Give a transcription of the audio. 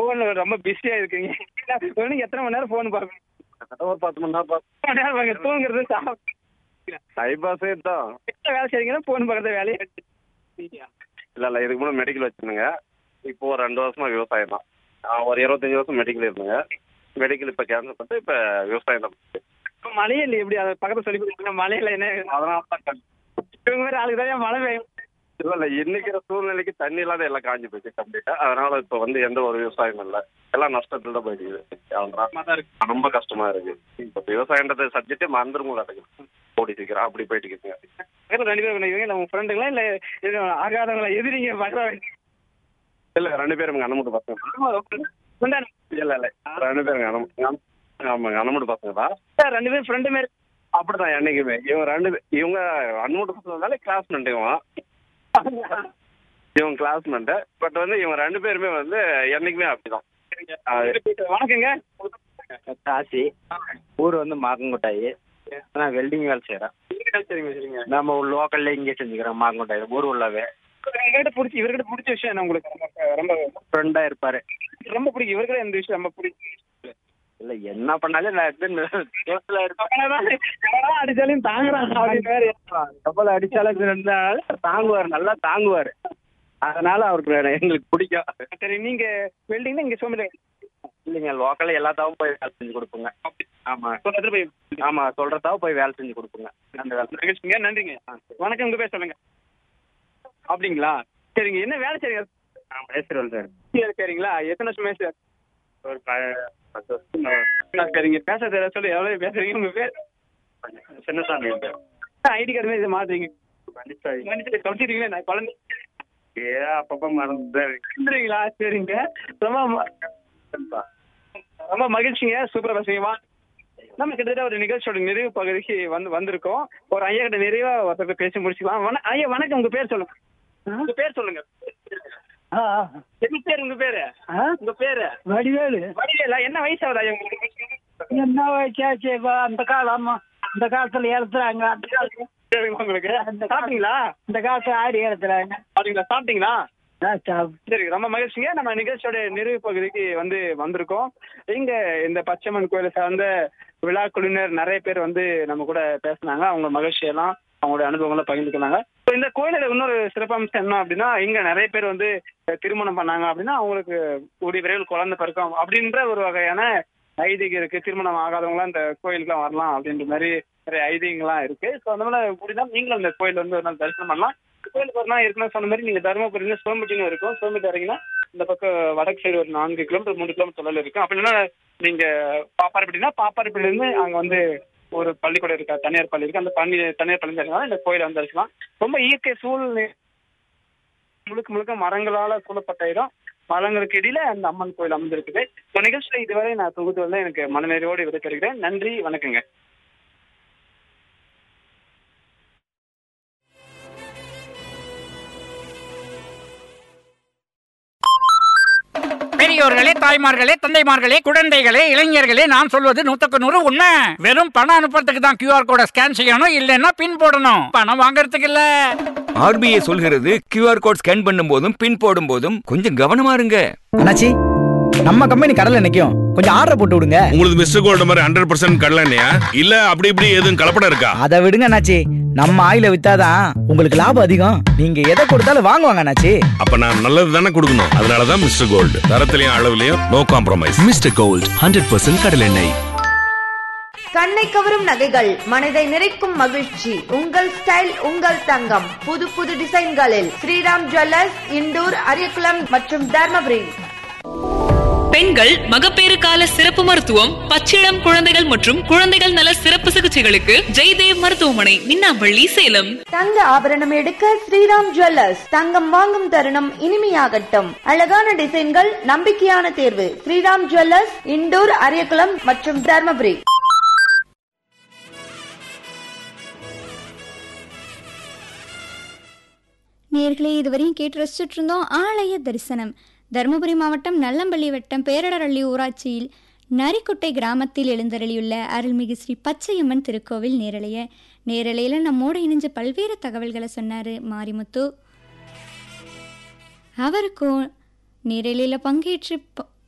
போன்ல ரொம்ப பிஸியா இருக்கீங்க ஒண்ணு எத்தனை மணி நேரம் போன் பாப்பீங்க ஒரு பத்து மணி நேரம் பார்த்து மணி நேரம் பாருங்க தூங்குறது சாப்பிட்டு டைம் பாஸே தான் எத்தனை வேலை செய்றீங்கன்னா போன் பார்க்கறது வேலையை இல்ல இல்ல இதுக்கு முன்னாடி மெடிக்கல் வச்சிருந்தேங்க இப்போ ஒரு ரெண்டு வருஷமா விவசாயம் தான் நான் ஒரு இருபத்தஞ்சு வருஷம் மெடிக்கல் இருந்தேங்க மெடிக்கல் இப்போ கேன்சல் பண்ணிட்டு இப்போ விவசாயம் தான் இப்ப மழையே இல்லை எப்படி அதை பக்கத்துல சொல்லி கொடுத்தீங்க மழையில என்ன அதனால தான் இவங்க வேற ஆளுக்கு தான் மழை பெய்யும் இல்ல இல்ல இன்னைக்கிற சூழ்நிலைக்கு தண்ணி இல்லாத எல்லாம் காஞ்சி போச்சு கம்ப்ளீட்டா அதனால இப்போ வந்து எந்த ஒரு விவசாயமும் இல்லை எல்லாம் நஷ்டத்துல தான் போயிடுது அதனால தான் இருக்கு ரொம்ப கஷ்டமா இருக்கு இப்போ விவசாயன்றது சப்ஜெக்டே மறந்துடும் மாட்டேங்குது ஓடி சீக்கிரம் அப்படி போயிட்டு இருக்குங்க பக்கத்துல ரெண்டு பேர் இவங்க நம்ம ஃப்ரெண்டுங்களா இல்ல இது ஆகாதவங்களா எதிரிங்க பக்கத்துல இல்ல ரெண்டு பேரும் அண்ணமுட்டு பசங்க இல்ல இல்ல ரெண்டு பேரும் அண்ணம் ஆமாங்க அண்ணமுட்டு பசங்க தான் சார் ரெண்டு பேரும் ஃப்ரெண்டு மாதிரி அப்படிதான் என்னைக்குமே இவங்க ரெண்டு பே- இவங்க அண்ணமுட்டு பசங்கனால கிளாஸ்மெண்ட் இவன் இவன் கிளாஸ்மெண்ட் பட் வந்து இவங்க ரெண்டு பேருமே வந்து என்னைக்குமே அப்படிதான் வணக்கங்க காசி ஊர் வந்து மாக்கங்கோட்டாயி நான் வெல்டிங் வேலை செய்கிறேன் சரிங்க சரிங்க நம்ம லோக்கல்ல இங்கே செஞ்சுக்கிறோம் மாக்கங்கோட்டாய் ஊர் உள்ளவே இவர்கிட்ட பிடிச்சி இவர்கிட்ட பிடிச்ச விஷயம் என்ன உங்களுக்கு ரொம்ப ரொம்ப ஃப்ரெண்டாக இருப்பார் ரொம்ப பிடிக்கும் இவர்கிட்ட இந்த விஷயம் ரொம்ப பிடிக்கும் இல்லை என்ன பண்ணாலும் நான் எடுத்து தோட்டத்தில் இருப்பேன் அவனதான் எவனதான் அடிச்சாலும் தாங்குறான் அப்படின்னு வேற கப்பல் அடிச்சாலும் இருந்தாலும் தாங்குவார் நல்லா தாங்குவார் அதனால அவருக்கு வேணும். எங்களுக்கு பிடிக்கும் சரி நீங்க வெல்டிங்னா இங்க சோமில இல்லைங்க லோக்கல்ல எல்லாத்தாவும் போய் வேலை செஞ்சு கொடுப்போங்க ஆமாம் சொல்றது போய் ஆமாம் சொல்கிறதாவும் போய் வேலை செஞ்சு கொடுப்போங்க அந்த வேலை மகிழ்ச்சிங்க நன்றிங்க வணக்கம் உங்க பேர் சொல்லுங்க அப்படிங்களா சரிங்க என்ன வேலை செய்யுங்க நான் பேசுகிறேன் சார் சரி, சரிங்களா எத்தனை வருஷம் பேச ஒரு ப- பத்து வருஷம் சரிங்க பேச தெரியல சொல்லி எவ்வளவு பேசுறீங்க உங்க பேர் சின்னசாமி சார் ஐடி கார்டு மாதிரி இதை மாத்துறீங்க மன்னிச்சாய் மன்னிச்சு தொலைச்சிருக்கீங்களே நான் குழந்தை ஏ அப்பப்போ மறந்துதான் இருக்கு வந்துருங்களா சரிங்க ரொம்ப ம- ரொம்ப மகிழ்ச்சிங்க சூப்பரா பேசுவீங்க நம்ம கிட்டத்தட்ட ஒரு நிகழ்ச்சியோட நிறைவு பகுதிக்கு வந்து வந்திருக்கோம் ஒரு ஐயா கிட்ட நிறைவா ஒருத்தர் பேசி முடிச்சுக்கலாம் வண- ஐயா வணக்கம் உங்க பேர் சொல்லுங்க உங்க பேர் சொல்லுங்க என்ன பேர் உங்க பேரு உங்க பேரு வடிவேலு வடிவேலா என்ன வயசு ஆகுது ஐயா உங்களுக்கு என்ன வயசாச்சு இப்ப அந்த காலம் அந்த காலத்துல ஏறுத்துறாங்க அந்த காலத்துல சரிங்க உங்களுக்கு சாப்பிட்டீங்களா இந்த காலத்துல ஆடி ஏறுத்துறாங்க அப்படிங்களா சாப்பிட்டீங்களா நான் சாப்பிட்டு சரி ரொம்ப மகிழ்ச்சிங்க நம்ம நிகழ்ச்சியோட நிறைவு பகுதிக்கு வந்து வந்திருக்கோம் இங்க இந்த பச்சைமன் கோயிலை சார்ந்த விழா குழுவினர் நிறைய பேர் வந்து நம்ம கூட பேசினாங்க அவங்க மகிழ்ச்சியெல்லாம் அவங்களுடைய அனுபவங்களை பகிர்ந்துக்கினாங்க இப்போ இந்த கோயிலோட இன்னொரு சிறப்பம்சம் என்ன அப்படின்னா இங்க நிறைய பேர் வந்து திருமணம் பண்ணாங்க அப்படின்னா அவங்களுக்கு கூடிய விரைவில் குழந்தை பிறக்கும் அப்படின்ற ஒரு வகையான ஐதீகம் இருக்கு திருமணம் ஆகாதவங்களாம் இந்த கோயிலுக்குலாம் வரலாம் அப்படின்ற மாதிரி நிறைய ஐதீகங்கள்லாம் இருக்கு ஸோ அந்த மாதிரி முடிந்தா நீங்களும் இந்த கோயில் வந்து ஒரு நாள் தரிசனம் பண்ணலாம் கோயிலுக்கு ஒரு நாள் ஏற்கனவே சொன்ன மாதிரி நீங்க தருமபுரியில சோம்பட்டின்னு இருக்கும் சோம்பட்டி இறங்கினா இந்த பக்கம் வடக்கு சைடு ஒரு நான்கு கிலோமீட்டர் மூணு கிலோமீட்டர் தொலைவில் இருக்கும் அப்படி இல்லைன்னா நீங்க பாப்பாரப்பட்டினா பாப்பாரப்பட்டில இருந்து அங்க வந்து ஒரு பள்ளிக்கூடம் இருக்கா தனியார் பள்ளி இருக்கு அந்த பள்ளி தனியார் பள்ளி இருக்கா இந்த கோயிலை வந்து தரிசனம் ரொம்ப இயற்கை சூழ்நிலை முழுக்க முழுக்க மரங்களால சூழப்பட்ட இடம் மரங்களுக்கு இடையில அந்த அம்மன் கோயில் அமைந்திருக்குது இந்த நிகழ்ச்சியில இதுவரை நான் தொகுத்து வந்து எனக்கு மனநிறைவோடு விடைபெறுகிறேன் நன்றி வணக்கங்க பெரியோர்களே தாய்மார்களே தந்தைமார்களே குழந்தைகளே இளைஞர்களே நான் சொல்வது நூத்துக்கு நூறு உண்மை வெறும் பணம் அனுப்புறதுக்கு தான் கியூஆர் கோட ஸ்கேன் செய்யணும் இல்லைன்னா பின் போடணும் பணம் வாங்குறதுக்கு இல்ல ஆர்பிஐ சொல்கிறது கியூஆர் கோட் ஸ்கேன் பண்ணும்போதும் பின் போடும் போதும் கொஞ்சம் கவனமா இருங்க அண்ணாச்சி நம்ம கம்பெனி கடல்ல நிக்கும் கொஞ்சம் ஆர்டர் போட்டு விடுங்க உங்களுக்கு மிஸ்டர் கோல்டு மாதிரி ஹண்ட்ரட் பர்சன்ட் கடலண்ணையா இல்ல அப்படி இப்படி எதுவும் கலப்படம் இருக்கா அதை விடுங்க அண்ணாச்சி நம்ம ஆயில வித்தாதான் உங்களுக்கு லாபம் அதிகம் நீங்க எதை கொடுத்தாலும் வாங்குவாங்க அண்ணாச்சி அப்ப நான் நல்லது தானே கொடுக்கணும் அதனாலதான் மிஸ்டர் கோல்டு தரத்திலையும் அளவுலயும் no compromise mister gold hundred percent கடலெண்ணெய் கண்ணை கவரும் நகைகள் மனதை நிறைக்கும் மகிழ்ச்சி உங்கள் ஸ்டைல் உங்கள் தங்கம் புது புது டிசைன்களில் ஸ்ரீராம் ஜுவல்லர்ஸ் இண்டூர் அரியக்குளம் மற்றும் தர்மபுரி பெண்கள் மகப்பேறு கால சிறப்பு மருத்துவம் பச்சிளம் குழந்தைகள் மற்றும் குழந்தைகள் நல சிறப்பு சிகிச்சைகளுக்கு ஜெய்தேவ் மருத்துவமனை மின்னாம்பள்ளி சேலம் தங்க ஆபரணம் எடுக்க ஸ்ரீராம் ஜுவல்லர்ஸ் தங்கம் வாங்கும் தருணம் இனிமையாகட்டும் அழகான டிசைன்கள் நம்பிக்கையான தேர்வு ஸ்ரீராம் ஜுவல்லர்ஸ் இண்டூர் அரியக்குளம் மற்றும் தர்மபுரி நேர்களே இதுவரையும் கேட்டு ரசிச்சுட்டு இருந்தோம் ஆலய தரிசனம் தருமபுரி மாவட்டம் நல்லம்பள்ளி வட்டம் பேரடரள்ளி ஊராட்சியில் நரிக்குட்டை கிராமத்தில் எழுந்தருளியுள்ள அருள்மிகு ஸ்ரீ பச்சையம்மன் திருக்கோவில் நேரலைய நேரலையில் நம்மோடு இணைஞ்ச பல்வேறு தகவல்களை சொன்னார் மாரிமுத்து அவருக்கும் நேரலையில் பங்கேற்று ப-